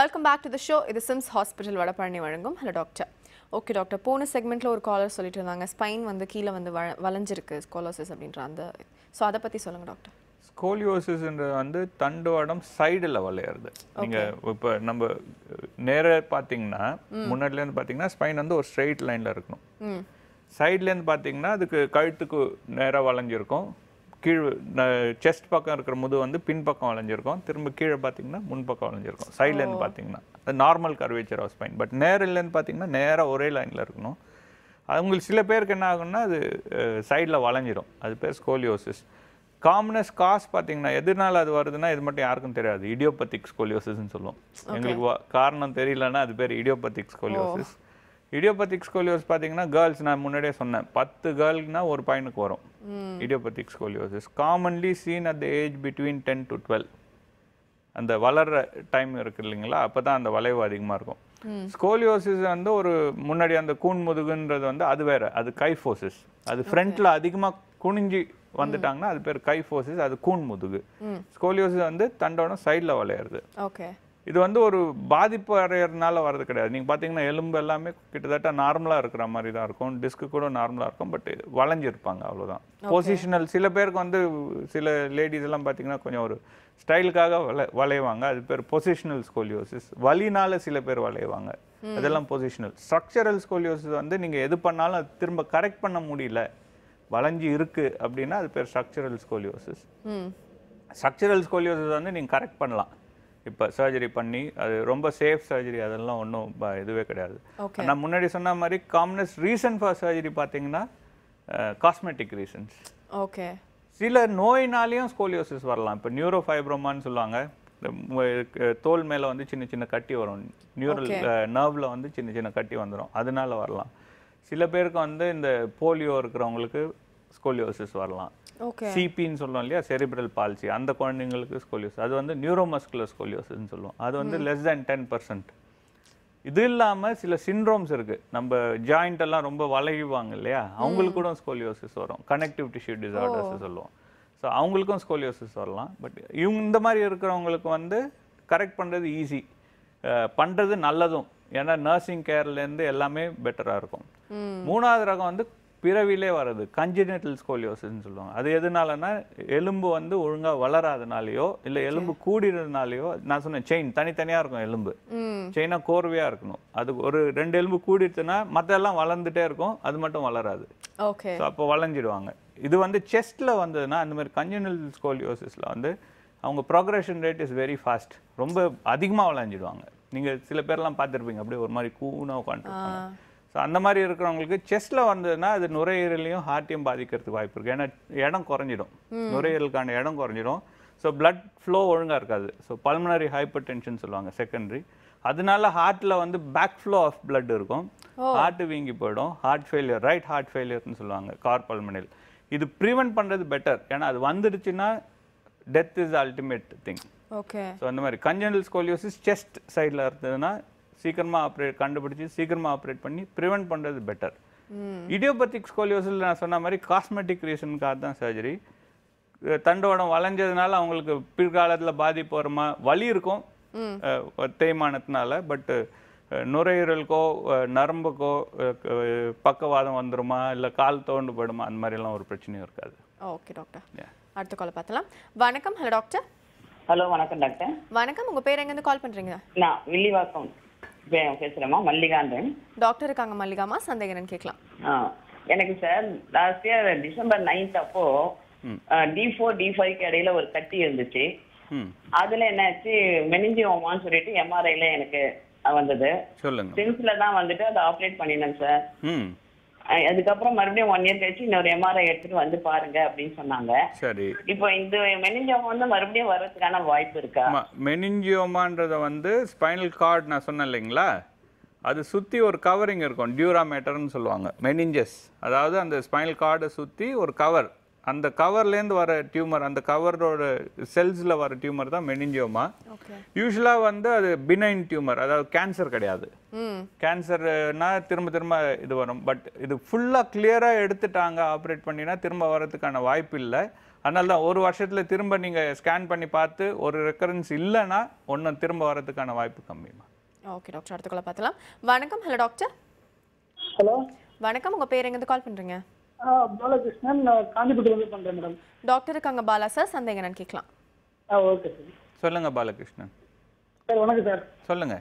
Welcome back to the show இது SIMS hospital Vadapalani வழங்கும் hello doctor okay doctor போன செக்மெண்ட்டில் ஒரு காலர் சொல்லிட்டு இருந்தாங்க ஸ்பைன் வந்து கீழே வந்து வ வளைஞ்சிருக்கு ஸ்கோலோசிஸ் அப்படின்ற அந்த ஸோ அதை பற்றி சொல்லுங்கள் டாக்டர் ஸ்கோலியோசிஸ்ன்றது வந்து தண்டுவடம் சைடில் வளையிறது நீங்கள் இப்போ நம்ம நேராக பார்த்தீங்கன்னா முன்னாடிலேருந்து பார்த்தீங்கன்னா ஸ்பைன் வந்து ஒரு ஸ்ட்ரெயிட் லைனில் இருக்கணும் ம் சைட்லேருந்து பார்த்தீங்கன்னா அதுக்கு கழுத்துக்கு நேராக வளைஞ்சிருக்கும் கீழ் செஸ்ட் பக்கம் இருக்கிற முது வந்து பின்பக்கம் வளைஞ்சிருக்கும் திரும்ப கீழே பார்த்தீங்கன்னா முன்பக்கம் வளைஞ்சிருக்கும் சைட்லேருந்து பார்த்தீங்கன்னா அது normal curvature of spine but நேரிலேருந்து பார்த்தீங்கன்னா நேராக ஒரே லைனில் இருக்கணும் அவங்களுக்கு சில பேருக்கு என்ன ஆகும்னா அது சைடில் வளைஞ்சிரும் அது பேர் ஸ்கோலியோசிஸ் காமனஸ் காஸ் பார்த்தீங்கன்னா எதனால அது வருதுன்னா இது மட்டும் யாருக்கும் தெரியாது இடியோபத்திக் ஸ்கோலியோசிஸ்னு சொல்லுவோம் எங்களுக்கு வா- காரணம் தெரியலன்னா அது பேர் இடியோபத்திக் ஸ்கோலியோசிஸ் இடியோபத்திக் ஸ்கோலியோஸ் பார்த்தீங்கன்னா கேர்ள்ஸ் நான் முன்னாடியே சொன்னேன் பத்து கேர்ள்னா ஒரு பையனுக்கு வரும் idiopathic scoliosis commonly seen at the age between ten to twelve அந்த வளர்ற டைம் இருக்கு இல்லைங்களா அப்போ தான் அந்த வளைவு அதிகமாக இருக்கும் ஸ்கோலியோசிஸ் வந்து ஒரு முன்னாடி அந்த கூன் முதுகுன்றது வந்து அது வேற அது கைஃபோசிஸ் அது ஃப்ரண்ட்ல அதிகமாக குனிஞ்சு வந்துட்டாங்கன்னா அது பேர் கைஃபோசிஸ் அது கூன் முதுகு ஸ்கோலியோசிஸ் வந்து தண்டோட சைடில் வளையிறது ஓகே இது வந்து ஒரு பாதிப்பு அடையிறதுனால வர்றது கிடையாது நீங்கள் பார்த்தீங்கன்னா எலும்பு எல்லாமே கிட்டத்தட்ட நார்மலாக இருக்கிற மாதிரி தான் இருக்கும் டிஸ்க்கு கூட நார்மலாக இருக்கும் பட் வளைஞ்சிருப்பாங்க அவ்வளோதான் பொசிஷனல் சில பேருக்கு வந்து சில லேடிஸ் எல்லாம் பார்த்தீங்கன்னா கொஞ்சம் ஒரு ஸ்டைலுக்காக வளை வளைவாங்க அது பேர் பொசிஷனல் ஸ்கோலியோசிஸ் வலினால சில பேர் வளைவாங்க அதெல்லாம் பொசிஷனல் ஸ்ட்ரக்சரல் ஸ்கோலியோசிஸ் வந்து நீங்கள் எது பண்ணாலும் அது திரும்ப கரெக்ட் பண்ண முடியல வளைஞ்சு இருக்கு அப்படின்னா அது பேர் structural scoliosis hmm structural scoliosis வந்து நீங்கள் கரெக்ட் பண்ணலாம் இப்போ சர்ஜரி பண்ணி அது ரொம்ப சேஃப் சர்ஜரி அதெல்லாம் ஒன்றும் இதுவே கிடையாது Okay. நான் முன்னாடி சொன்ன மாதிரி காமனஸ்ட் ரீசன் ஃபார் சர்ஜரி பார்த்தீங்கன்னா காஸ்மெட்டிக் ரீசன்ஸ் ஓகே சில நோயினாலேயும் ஸ்கோலியோசிஸ் வரலாம் இப்போ நியூரோ ஃபைப்ரோமான்னு சொல்லுவாங்க இந்த மு- அஹ் தோல் மேலே வந்து சின்ன சின்ன கட்டி வரும் நியூரல் நர்வில் வந்து சின்ன சின்ன கட்டி வந்துடும் அதனால வரலாம் சில பேருக்கு வந்து இந்த போலியோ இருக்கிறவங்களுக்கு ஸ்கோலியோசிஸ் வரலாம் ஓகே சிபின்னு சொல்லுவோம் இல்லையா செரிப்ரல் பால்சி அந்த குழந்தைங்களுக்கு ஸ்கோலியோஸ் அது வந்து நியூரோமஸ்குலர் ஸ்கோலியோசிஸ்னு சொல்லுவோம் அது வந்து லெஸ் than டென் பர்சன்ட் இது இல்லாம சில சிண்ட்ரோம்ஸ் இருக்கு நம்ம ஜாயிண்ட் எல்லாம் ரொம்ப வளைவாங்க இல்லையா அவங்களுக்கு கூட ஸ்கோலியோசிஸ் வரும் கனெக்டிவ் டிஷ்யூ டிசார்டர்ஸ் சொல்லுவோம் ஸோ அவங்களுக்கும் ஸ்கோலியோசிஸ் வரலாம் பட் இவங்க இந்த மாதிரி இருக்கிறவங்களுக்கு வந்து கரெக்ட் பண்றது ஈஸி பண்றது நல்லதும் ஏன்னா நர்சிங் கேர்லேருந்து எல்லாமே பெட்டராக இருக்கும் மூணாவது ரகம் வந்து பிறவிலே வர்றது கஞ்சினெட்டல் ஸ்கோலியோசிஸ்னு சொல்லுவாங்க அது எதனாலனா எலும்பு வந்து ஒழுங்கா வளராதனாலயோ இல்லை எலும்பு கூடிறதுனாலயோ நான் சொன்னேன் செயின் தனித்தனியா இருக்கும் எலும்பு ம் செயினா கோர்வையா இருக்கணும் அது ஒரு ரெண்டு எலும்பு கூடிடுச்சுன்னா மத்த எல்லாம் வளர்ந்துட்டே இருக்கும் அது மட்டும் வளராது ஓகே ஸோ அப்போ வளைஞ்சிடுவாங்க இது வந்து செஸ்ட்ல வந்ததுன்னா அந்த மாதிரி கஞ்சனல் ஸ்கோலியோசிஸ்ல வந்து அவங்க progression rate is very fast ரொம்ப அதிகமா வளைஞ்சிடுவாங்க நீங்க சில பேர்லாம் பார்த்திருப்பீங்க அப்படியே ஒரு மாதிரி கூனா உட்காந்துருப்பாங்க ஸோ அந்த மாதிரி இருக்கிறவங்களுக்கு செஸ்ட்ல வந்ததுன்னா அது நுரையீரலையும் ஹார்ட்டையும் பாதிக்கிறதுக்கு வாய்ப்பு இருக்கு ஏன்னா இடம் குறைஞ்சிடும் நுரையீரலுக்கான இடம் குறைஞ்சிடும் ஸோ blood flow ஒழுங்கா இருக்காது ஸோ பல்மனரி ஹைப்பர் டென்ஷன் சொல்லுவாங்க செகண்டரி அதனால ஹார்ட்ல வந்து பேக் ஃப்ளோ ஆஃப் blood இருக்கும் ஹார்ட் வீங்கி போயிடும் ஹார்ட் ஃபெயிலியர் ரைட் ஹார்ட் ஃபெயிலியர்னு சொல்லுவாங்க கார் பல்மனில் இது ப்ரிவென்ட் பண்றது பெட்டர் ஏன்னா அது வந்துடுச்சுன்னா death is ultimate thing okay so அந்த மாதிரி கஞ்சனல் ஸ்கோலியோசிஸ் செஸ்ட் சைடில் இருந்ததுன்னா சீக்கிரமா ஆப்ரேட் கண்டுபிடிச்சி சீக்கிரமா ஆப்ரேட் பண்ணி ப்ரிவென்ட் பண்றது பெட்டர் இடியோபத்திக் ஸ்கோலியோசில் நான் சொன்ன மாதிரி காஸ்மெட்டிக் ரீசனுக்காக தான் சர்ஜரி தண்டோடம் வளைஞ்சதுனால அவங்களுக்கு பிற்காலத்துல பாதிப்பு வருமா வலி இருக்கும் அஹ், தேய்மானத்தினால பட் நுரையீரலுக்கோ அஹ், நரம்புக்கோ அஹ், க- பக்கவாதம் வந்துருமா இல்லை கால் தோண்டு போயிடுமா அந்த மாதிரிலாம் ஒரு பிரச்சனையும் இருக்காது ஓகே டாக்டர் Yeah. அடுத்த கால் பார்த்தலாம் வணக்கம் ஹலோ டாக்டர் ஹலோ வணக்கம் டாக்டர் வணக்கம் உங்க பேர் எங்கேருந்து கால் பண்றீங்க நான் வில்லிவாக்கம் பே- பேசுறேம்மா மல்லிகான்றேன் டாக்டர் இருக்காங்க மல்லிகாமா சந்தேகம் என்னன்னு கேட்கலாம் ஆ, எனக்கு sir last year December ninth அப்போ டி ஃபோர் டி ஃபைவ்க்கு இடையில ஒரு கட்டி இருந்துச்சு ம் அதுல என்னாச்சு மெனிஞ்சியோமான்னு சொல்லிட்டு எம்ஆர்ஐல எனக்கு வந்தது சொல்லுங்க சிம்ஸ்ல தான் வந்துட்டு அதை ஆப்ரேட் பண்ணினேன் சார் ம் அஹ் அதுக்கப்புறம் மறுபடியும் ஒன் இயர் கழிச்சு இன்னொரு எம்ஆர்ஐ எடுத்துட்டு வந்து பாருங்க அப்படின்னு சொன்னாங்க சரி இப்போ இந்த மெனிஞ்சியோமா வந்து மறுபடியும் வர்றதுக்கான வாய்ப்பு இருக்கா ஆமா மெனிஞ்சியோமான்றத வந்து ஸ்பைனல் கார்டு நான் சொன்னேன் இல்லைங்களா அது சுற்றி ஒரு கவரிங் இருக்கும் டியூராமேட்டர்னு சொல்லுவாங்க மெனிஞ்சஸ் அதாவது அந்த ஸ்பைனல் கார்டை சுற்றி ஒரு கவர் அந்த கவர்லேருந்து வர டியூமர் அந்த கவரோட செல்ஸில் வர டியூமர் தான் மெனிஞ்சியோமா ஓகே யூஸ்வலாக வந்து அது பினைன் டியூமர் அதாவது கேன்சர் கிடையாது ம் கேன்சர்னா திரும்ப திரும்ப இது வரும் பட் இது ஃபுல்லாக கிளியராக எடுத்துட்டாங்க ஆப்ரேட் பண்ணினா திரும்ப வரதுக்கான வாய்ப்பு இல்லை அதனால தான் ஒரு வருஷத்துல திரும்ப நீங்க ஸ்கேன் பண்ணி பார்த்து ஒரு ரெக்கரன்ஸ் இல்லைன்னா ஒன்றும் திரும்ப வரதுக்கான வாய்ப்பு கம்மிமா ஓகே டாக்டர் அடுத்துக்குள்ள பார்த்தலாம் வணக்கம் ஹலோ டாக்டர் ஹலோ வணக்கம் உங்க பேர் எங்கேருந்து கால் பண்றீங்க ஆ பாலகிருஷ்ணன் நான் காஞ்சிபுரத்துலேருந்து பண்ணுறேன் மேடம் டாக்டர் இருக்காங்க பாலா சார் சந்தேகம் என்னன்னு கேட்கலாம் ஆ ஓகே சார் சொல்லுங்க பாலகிருஷ்ணன் சார் வணக்கம் சார் சொல்லுங்க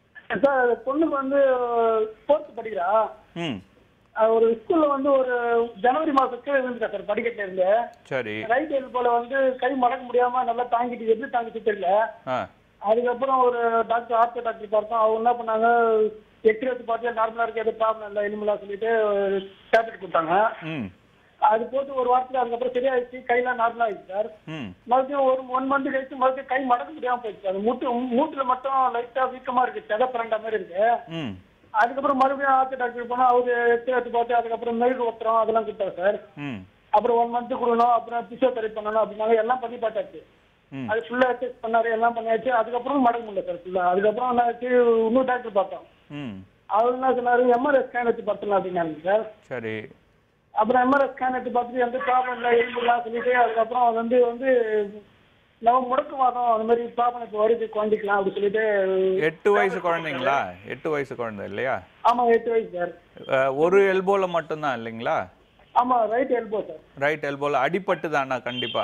சார் பொண்ணுக்கு வந்து ஃபோர்த்து படிக்கிறா ம் ஆ, ஒரு ஸ்கூலில் வந்து ஒரு ஜனவரி மாதம் கீழே இருந்துட்டா சார் படிக்கட்டில் இருந்து சரி ரைட் ஹெல்ப் போல வந்து கை மடக்க முடியாம நல்லா தாங்கிட்டு எப்படி தாங்கிட்டு தெரியல ஆ அதுக்கப்புறம் ஒரு டாக்டர் ஆர்த்தோ டாக்டர் பார்த்தோம் அவங்க என்ன பண்ணாங்க எக்ஸ்ரே எடுத்து பார்த்து நார்மலாக இருக்க எதுவும் ப்ராப்ளம் இல்லை எலும்புலாம் சொல்லிட்டு டேப்லெட் கொடுத்தாங்க ம் அது போட்டு ஒரு வாரத்தில் அதுக்கப்புறம் சரியாயிடுச்சு கையெல்லாம் நார்மலாக ஆயிடுச்சு சார் ம் மறுபடியும் ஒரு ஒன் மந்த் கழிச்சு மறுபடியும் கை மடக்க முடியாம போயிடுச்சு அது மூட்டு மூட்டுல மட்டும் லைட்டா வீக்கமா இருக்கு செத பிறண்ட மாதிரி இருக்கு ம் அதுக்கப்புறம் மறுபடியும் ஆர்த்த டாக்டர் போனா அவரு எடுத்து எடுத்து பார்த்து அதுக்கப்புறம் மெழுகு ஒட்டுறோம் அதெல்லாம் கொடுத்தாரு சார் ம் அப்புறம் ஒன் மந்த் கொடுக்கணும் அப்புறம் பிசியோதெரப்பி பண்ணணும் அப்படின்னாங்க எல்லாம் பண்ணி பார்த்தாச்சு ம். அது ஃபுல்லா டெஸ்ட் பண்ணாரு எல்லாம் பண்ணியாச்சு அதுக்கப்புறம் மடக்க முடியல சார் ஃபுல்லா அதுக்கப்புறம் என்னாச்சு இன்னொரு டாக்டர் பார்த்தோம் ம் அவர் என்ன சொன்னாரு எம்ஆர்ஐ ஸ்கேன் எடுத்து பார்த்தலாம் அப்படின்னாங்க சார் சரி அப்புறம் எம்ஆர்ஐ ஸ்கேன் எடுத்து பார்த்துட்டு எந்த ப்ராப்ளம் இல்லை எலும்புலாம் சொல்லிட்டு அதுக்கப்புறம் அது வந்து வந்து நம்ம முடக்குவாதம் அந்த மாதிரி ப்ராப்ளம் இப்போ வருது குழந்தைக்கலாம் அப்படி சொல்லிட்டு எட்டு வயசு குழந்தைங்களா எட்டு வயசு குழந்தை இல்லையா ஆமா எட்டு வயசு சார் அஹ், ஒரு எல்போல மட்டும்தான் இல்லைங்களா ஆமா ரைட் எல்போ சார் ரைட் எல்போல அடிபட்டு தானா கண்டிப்பா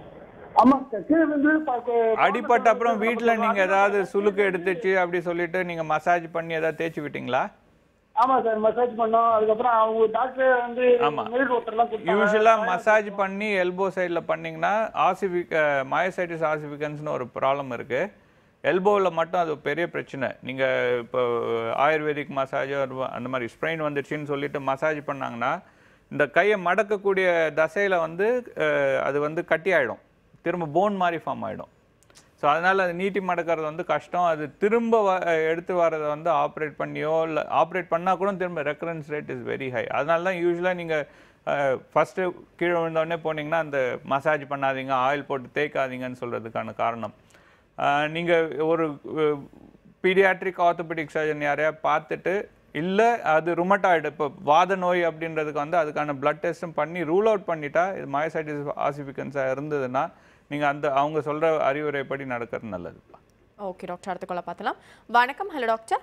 ஆமா சார் கீழே வந்து பாக்க- அடிபட்ட அப்புறம் வீட்ல நீங்க ஏதாவது சுளுக்கு எடுத்துச்சு அப்படி சொல்லிட்டு நீங்க மசாஜ் பண்ணி ஏதாவது தேய்ச்சி விட்டீங்களா ஆமா சார் மசாஜ் பண்ணோம் அதுக்கப்புறம் அவங்க டாக்டர் வந்து ஆமா. மெழுகு ஒருத்தர்லாம் கொடுத்தாங்க யூஸ்வலா மசாஜ் பண்ணி எல்போ சைடுல பண்ணீங்கன்னா ஆசிபிக் மயோசைட்டிஸ் ஆசிபிகன்ஸ்னு ஒரு ப்ராப்ளம் இருக்கு எல்போவில் மட்டும் அது பெரிய பிரச்சனை நீங்க இப்போ ஆயுர்வேதிக் மசாஜோ அந்த மாதிரி ஸ்ப்ரெயின் வந்துருச்சுன்னு சொல்லிட்டு மசாஜ் பண்ணாங்கன்னா இந்த கையை மடக்கக்கூடிய தசையில வந்து அஹ், அது வந்து கட்டி ஆயிடும் திரும்ப போன் மாதிரி ஃபார்ம் ஆயிடும் ஸோ அதனால் அது நீட்டி மடக்கிறது வந்து கஷ்டம் அது திரும்ப வ எடுத்து வரதை வந்து ஆப்ரேட் பண்ணியோ இல்லை ஆப்ரேட் பண்ணால் கூட திரும்ப recurrence rate is very high அதனால தான் யூஸ்வலாக நீங்கள் ஃபஸ்ட்டு கீழே விழுந்தோடனே போனீங்கன்னா அந்த மசாஜ் பண்ணாதீங்க ஆயில் போட்டு தேய்க்காதீங்கன்னு சொல்கிறதுக்கான காரணம் நீங்கள் ஒரு பீடியாட்ரிக் ஆர்த்தோபெடிக் சர்ஜன் யாரையா பார்த்துட்டு இல்லை அது ருமட்டாய்டு இப்போ வாத நோய் அப்படின்றதுக்கு வந்து அதுக்கான பிளட் டெஸ்ட்டும் பண்ணி ரூல் அவுட் பண்ணிட்டா இது மயோசைட்டிஸ் ஆசிபிகன்ஸாக இருந்ததுன்னா நீங்கள் அந்த அவங்க சொல்கிற அறிவுரைப்படி நடக்கிறது நல்லதுப்பா ஓகே டாக்டர் அடுத்துக்குள்ள பார்த்தலாம் வணக்கம் ஹலோ டாக்டர்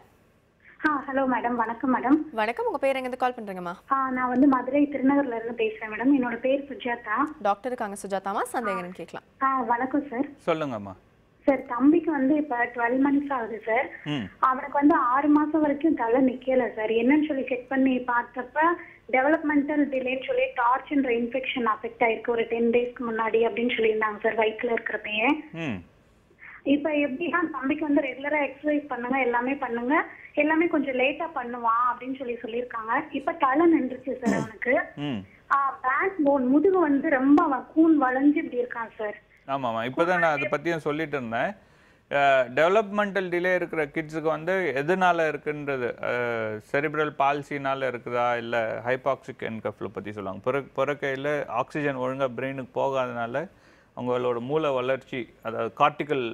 ஆ ஹலோ மேடம் வணக்கம் மேடம் வணக்கம் உங்க பேர் எங்கேருந்து கால் பண்றீங்கம்மா ஆ நான் வந்து மதுரை திருநகர்ல இருந்து பேசுறேன் மேடம் என்னோட பேர் சுஜாதா டாக்டர் இருக்காங்க சுஜாதாமா சந்தேகம் என்னன்னு கேட்கலாம் ஆ வணக்கம் சார் சொல்லுங்கம்மா சார் தம்பிக்கு வந்து இப்ப டுவெல் மந்த்ஸ் ஆகுது சார் ம் அவனுக்கு வந்து ஆறு மாசம் வரைக்கும் தலை நிக்கல சார் என்னன்னு சொல்லி செக் பண்ணி பார்த்தப்ப டெவலப்மெண்டல் டிலேன்னு சொல்லி டார்ச்ன்ற இன்ஃபெக்ஷன் அஃபெக்ட் ஆயிருக்கு ஒரு டென் டேஸ்க்கு முன்னாடி அப்படின்னு சொல்லியிருந்தாங்க சார் வயிற்றுல இருக்கிறப்பயே ம் இப்ப எப்படின்னா தம்பிக்கு வந்து ரெகுலரா எக்ஸசைஸ் பண்ணுங்க எல்லாமே பண்ணுங்க எல்லாமே கொஞ்சம் லேட்டா பண்ணுவான் அப்படின்னு சொல்லி சொல்லியிருக்காங்க இப்ப தலை நின்றுச்சு சார் அவனுக்கு ம் பேக் போன் முதுகு வந்து ரொம்ப அவன் கூன் வளைஞ்சு இப்படி இருக்கான் சார் ஆமாம்மா இப்போ தான் நான் அதை பற்றியும் சொல்லிட்டு இருந்தேன் டெவலப்மெண்டல் டிலே இருக்கிற கிட்ஸுக்கு வந்து எதனால இருக்குன்றது செரிப்ரல் பால்சினால இருக்குதா இல்லை ஹைபாக்சிக் என்கஃபில் பற்றி சொல்லுவாங்க பிற பிறக்கையில் ஆக்சிஜன் ஒழுங்கா பிரெயினுக்கு போகாதனால அவங்களோட மூளை வளர்ச்சி அதாவது கார்டிக்கல்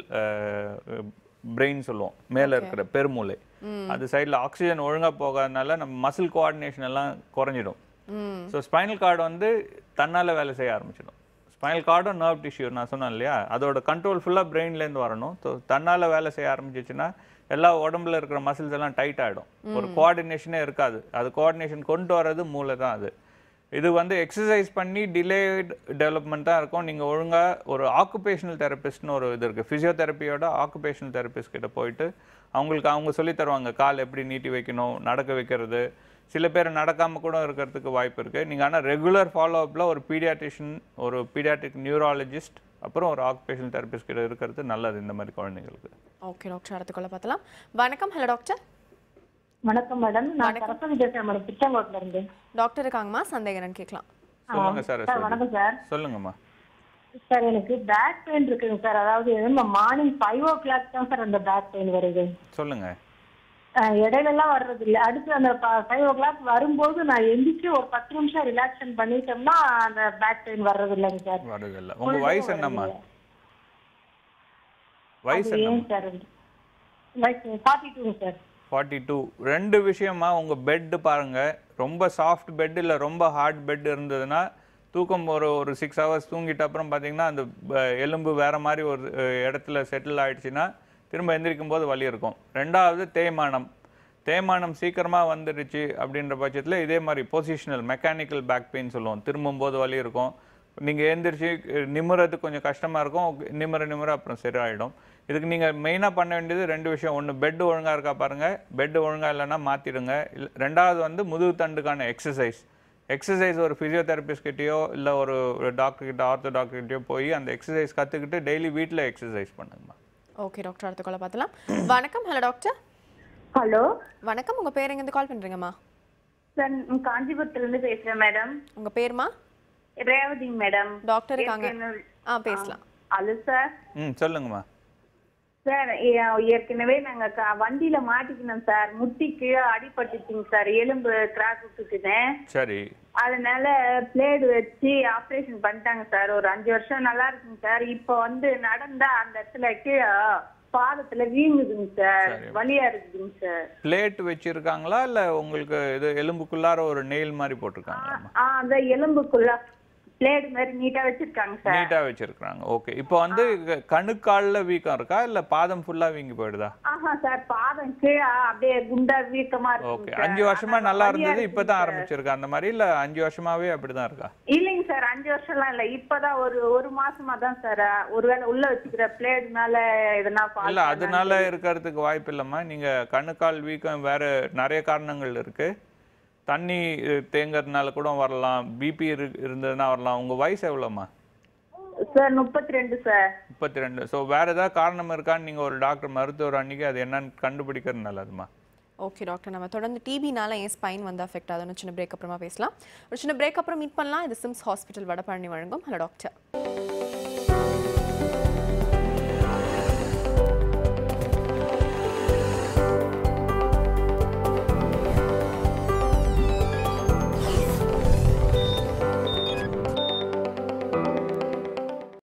பிரெயின் சொல்லுவோம் மேலே இருக்கிற பெருமூளை அது சைடில் ஆக்சிஜன் ஒழுங்கா போகாதனால நம்ம மசில் கோஆர்டினேஷன் எல்லாம் குறைஞ்சிடும் ம் ஸோ ஸ்பைனல் கார்டு வந்து தன்னால வேலை செய்ய ஆரம்பிச்சிடும் ஸ்பைனல் கார்டும் நர்வ் டிஷ்யூ நான் சொன்னேன் இல்லையா அதோட கண்ட்ரோல் ஃபுல்லாக பிரெயின்லேருந்து வரணும் ஸோ தன்னால வேலை செய்ய ஆரம்பிச்சிச்சுன்னா எல்லா உடம்புல இருக்கிற மசில்ஸ் எல்லாம் டைட் ஆகிடும் ஒரு கோஆர்டினேஷனே இருக்காது அது கோஆர்டினேஷன் கொண்டு வர்றது மூளை தான் அது இது வந்து எக்ஸசைஸ் பண்ணி டிலேட் டெவலப்மெண்ட் தான் இருக்கும் நீங்கள் ஒழுங்காக ஒரு ஆக்குபேஷனல் தெரபிஸ்ட்னு ஒரு இது இருக்குது ஃபிசியோதெரப்பியோட ஆக்குபேஷனல் தெரபிஸ்ட் கிட்ட போயிட்டு அவங்களுக்கு அவங்க சொல்லி தருவாங்க கால் எப்படி நீட்டி வைக்கணும் நடக்க வைக்கிறது சில பேர் நடக்காம கூட இருக்கிறதுக்கு வாய்ப்பு இருக்கு நீங்க ஆனா ரெகுலர் ஃபாலோ அப்ல ஒரு பீடியாட்ரிஷியன் ஒரு பீடியாட்ரிக் நியூராலஜிஸ்ட் அப்புறம் ஒரு ஆக்குபேஷனல் தெரபிஸ்ட் கிட்ட இருக்கிறது நல்லது இந்த மாதிரி குழந்தைங்களுக்கு ஓகே டாக்டர் அடுத்துக்குள்ள பார்த்தலாம் வணக்கம் ஹலோ டாக்டர் வணக்கம் மேடம் நான் சரஸ்வதி பேசுறேன் மேடம் பிச்சங்கோட்ல இருந்து டாக்டர் இருக்காங்கம்மா சந்தேகம் என்னன்னு கேட்கலாம் சொல்லுங்க சார் சார் வணக்கம் சார் சொல்லுங்கம்மா சார் எனக்கு பேக் பெயின் இருக்குங்க சார் அதாவது மார்னிங் ஃபைவ் ஓ கிளாக் தான் சார் அந்த பேக் பெயின் வருது சொல்லுங்க அஹ் இடையில எல்லாம் வர்றது இல்ல அடுத்து அந்த ஃபைவ் ஓ கிளாக் வரும்போது நான் எந்திரிச்சு ஒரு பத்து நிமிஷம் ரிலாக்ஸன் பண்ணிட்டோம்னா அந்த பேக் பெயின் வர்றது இல்லைங்க சார் வருதில்ல உங்க வயசு என்னம்மா வயசு அது என்னம்மா ஏன் சார் வயசு forty two sir forty two ரெண்டு விஷயமா உங்க பெட் பாருங்க ரொம்ப சாஃப்ட் பெட் இல்ல ரொம்ப ஹார்ட் பெட் இருந்ததுன்னா தூக்கம் ஒரு ஒரு சிக்ஸ் ஹவர்ஸ் தூங்கிட்ட அப்புறம் பார்த்தீங்கன்னா அந்த ப- எலும்பு வேற மாதிரி ஒரு அஹ், இடத்துல செட்டில் ஆயிடுச்சுன்னா திரும்ப எந்திரிக்கும் போது வலி இருக்கும் ரெண்டாவது தேய்மானம் தேய்மானம் சீக்கிரமாக வந்துடுச்சு அப்படின்ற பட்சத்தில் இதே மாதிரி பொசிஷனல் மெக்கானிக்கல் பேக் பெயின் சொல்லுவோம் திரும்பும்போது வலி இருக்கும் நீங்கள் எழுந்திரிச்சு நிமிறது கொஞ்சம் கஷ்டமாக இருக்கும் நிமிர நிமிர அப்புறம் சரியாயிடும் இதுக்கு நீங்கள் மெயினாக பண்ண வேண்டியது ரெண்டு விஷயம் ஒன்று பெட் ஒழுங்காக இருக்கா பாருங்கள் பெட் ஒழுங்காக இல்லைன்னா மாற்றிடுங்க இல்லை ரெண்டாவது வந்து முதுகு தண்டுக்கான எக்ஸசைஸ் எக்ஸசைஸ் ஒரு ஃபிசியோதெரபிஸ்ட் கிட்டயோ இல்லை ஒரு டாக்டர் கிட்ட ஆர்த்தோ டாக்டர் கிட்டயோ போய் அந்த எக்ஸசைஸ் கற்றுக்கிட்டு டெய்லி வீட்டில் எக்ஸசைஸ் பண்ணுங்கம்மா ஓகே டாக்டர் அடுத்த காலை பார்க்கலாம் வணக்கம் ஹலோ டாக்டர் ஹலோ வணக்கம் உங்கள் பேர் எங்கேருந்து கால் பண்ணுறீங்கம்மா சார் காஞ்சிபுரத்துல இருந்து பேசுறேன் மேடம் உங்கள் பேர்மா ரேவதிங்க மேடம் டாக்டர் இருக்காங்க ஆ பேசலாம் ஹலோ சார் ம் சொல்லுங்கம்மா சார் ஏ- ஏற்கனவே நாங்க க- வண்டியில மாட்டிக்கணும் சார் முட்டிக்கு அடிபட்டுச்சுங்க சார் எலும்பு கிராக் விட்டுட்டுனேன் சரி அதனால பிளேடு வச்சு ஆப்ரேஷன் பண்ணிட்டாங்க சார் ஒரு அஞ்சு வருஷம் நல்லா இருக்குங்க சார் இப்போ வந்து நடந்தா அந்த இடத்துல கீழே பாதத்துல வீங்குதுங்க சார் சரி. வலியா இருக்குதுங்க சார் பிளேட் வச்சிருக்காங்களா இல்லை உங்களுக்கு இது எலும்புக்குள்ளார ஒரு நெயில் மாதிரி போட்டிருக்காங்களாம்மா ஆ அந்த எலும்புக்குள்ள பிளேடு மாதிரி நீட்டா வச்சிருக்காங்க சார் நீட்டாக வச்சிருக்காங்க ஓகே இப்போ வந்து க- கணுக்காலில் வீக்கம் இருக்கா இல்லை பாதம் ஃபுல்லாக வீங்கி போயிடுதா ஆஹா சார் பாதம் கீழே அப்படியே குண்டா வீக்கமா ஓகே இருக்குங்க சார். அஞ்சு வருஷமா ஆனா நல்லா வலியா இருந்தது இப்போ தான் இருக்குங்க சார். ஆரம்பிச்சிருக்கா அந்த மாதிரி இல்லை அஞ்சு வருஷமாவே அப்படிதான் இருக்கா இல்லைங்க சார் அஞ்சு வருஷம்லாம் இல்ல இப்பதான் ஒரு ஒரு மாசமா தான் சார் ஒருவேளை உள்ள வச்சுக்கிற பிளேடுனால எதனா fault இல்ல ஆனாலும் அதனால இருக்கிறதுக்கு வாய்ப்பு இல்லைம்மா நீங்க கணுக்கால் வீக்கம் வேற நிறைய காரணங்கள் இருக்கு தண்ணி அஹ், தேங்கறதுனால கூட வரலாம் பிபி இருந்ததுன்னா வரலாம் உங்க வயசு எவ்வளோம்மா சார் முப்பத்தி ரெண்டு சார் முப்பத்தி ரெண்டு ஸோ வேற ஏதாவது காரணம் இருக்கான்னு நீங்க ஒரு டாக்டர் மருத்துவர் அன்னைக்கு அது என்னன்னு கண்டுபிடிக்கிறது நல்லதுமா ஓகே டாக்டர் நம்ம தொடர்ந்து டிபினால ஏன் ஸ்பைன் வந்து அஃபெக்ட் ஆகுதுன்னு சின்ன பிரேக் அப்புறமா பேசலாம் ஒரு சின்ன பிரேக் அப்புறம் மீட் பண்ணலாம் இது சிம்ஸ் ஹாஸ்பிட்டல் வடபழனி வழங்கும் ஹலோ டாக்டர்